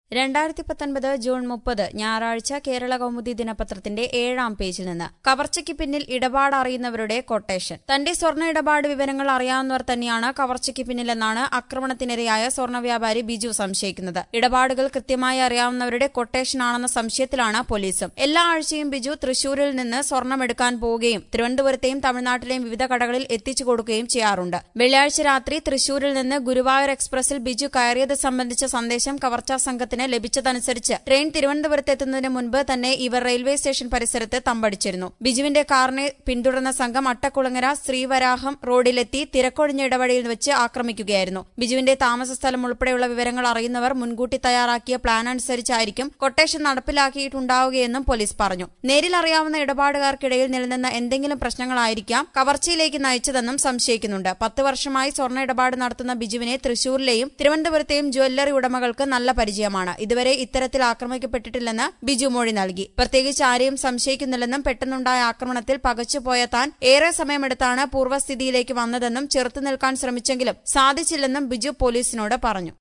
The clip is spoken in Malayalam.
രണ്ടായിരത്തി പത്തൊൻപത് ജൂൺ മുപ്പത് ഞായറാഴ്ച കേരള കൗമുദി ദിനപത്രത്തിന്റെ ഏഴാം പേജിൽ നിന്ന് കവർച്ചയ്ക്ക് പിന്നിൽ ഇടപാട് അറിയുന്നവരുടെ കൊട്ടേഷൻ തന്റെ സ്വർണ്ണ ഇടപാട് വിവരങ്ങൾ അറിയാവുന്നവർ തന്നെയാണ് കവർച്ചയ്ക്ക് പിന്നിലെന്നാണ് ആക്രമണത്തിനിരയായ സ്വർണ്ണ വ്യാപാരി ബിജു സംശയിക്കുന്നത് ഇടപാടുകൾ കൃത്യമായി അറിയാവുന്നവരുടെ കൊട്ടേഷനാണെന്ന സംശയത്തിലാണ് പോലീസും എല്ലാ ആഴ്ചയും ബിജു തൃശൂരിൽ നിന്ന് സ്വർണ്ണമെടുക്കാൻ പോവുകയും തിരുവനന്തപുരത്തെയും തമിഴ്നാട്ടിലെയും വിവിധ കടകളിൽ എത്തിച്ചു കൊടുക്കുകയും ചെയ്യാറുണ്ട് വെള്ളിയാഴ്ച രാത്രി തൃശൂരിൽ നിന്ന് ഗുരുവായൂർ എക്സ്പ്രസിൽ ബിജു കയറിയത് സംബന്ധിച്ച സന്ദേശം കവർച്ചാ സംഘത്തിന് ലഭിച്ചതനുസരിച്ച് ട്രെയിൻ തിരുവനന്തപുരത്ത് എത്തുന്നതിന് മുൻപ് തന്നെ ഇവർ റെയിൽവേ സ്റ്റേഷൻ പരിസരത്ത് തമ്പടിച്ചിരുന്നു ബിജുവിന്റെ കാറിനെ പിന്തുടർന്ന സംഘം അട്ടക്കുളങ്ങര ശ്രീവരാഹം റോഡിലെത്തി തിരക്കൊഴിഞ്ഞ ഇടവഴിയിൽ വെച്ച് ആക്രമിക്കുകയായിരുന്നു ബിജുവിന്റെ താമസ സ്ഥലം ഉൾപ്പെടെയുള്ള വിവരങ്ങൾ അറിയുന്നവർ മുൻകൂട്ടി തയ്യാറാക്കിയ പ്ലാൻ അനുസരിച്ചായിരിക്കും കൊട്ടേഷൻ നടപ്പിലാക്കിയിട്ടുണ്ടാവുകയെന്നും പോലീസ് പറഞ്ഞു നേരിൽ അറിയാവുന്ന ഇടപാടുകാർക്കിടയിൽ നിലനിന്ന എന്തെങ്കിലും പ്രശ്നങ്ങളായിരിക്കാം കവർച്ചയിലേക്ക് നയിച്ചതെന്നും സംശയിക്കുന്നുണ്ട് പത്ത് വർഷമായി സ്വർണ്ണ ഇടപാട് നടത്തുന്ന ബിജുവിനെ തൃശൂരിലെയും തിരുവനന്തപുരത്തെയും ജ്വല്ലറി ഉടമകൾക്ക് നല്ല പരിചയമാണ് ഇതുവരെ ഇത്തരത്തിൽ ആക്രമിക്കപ്പെട്ടിട്ടില്ലെന്ന് ബിജു മൊഴി നൽകി പ്രത്യേകിച്ച് ആരെയും സംശയിക്കുന്നില്ലെന്നും പെട്ടെന്നുണ്ടായ ആക്രമണത്തിൽ പകച്ചുപോയ താൻ ഏറെ സമയമെടുത്താണ് പൂർവ്വസ്ഥിതിയിലേക്ക് വന്നതെന്നും ചെറുത്തുനിൽക്കാൻ ശ്രമിച്ചെങ്കിലും സാധിച്ചില്ലെന്നും ബിജു പോലീസിനോട് പറഞ്ഞു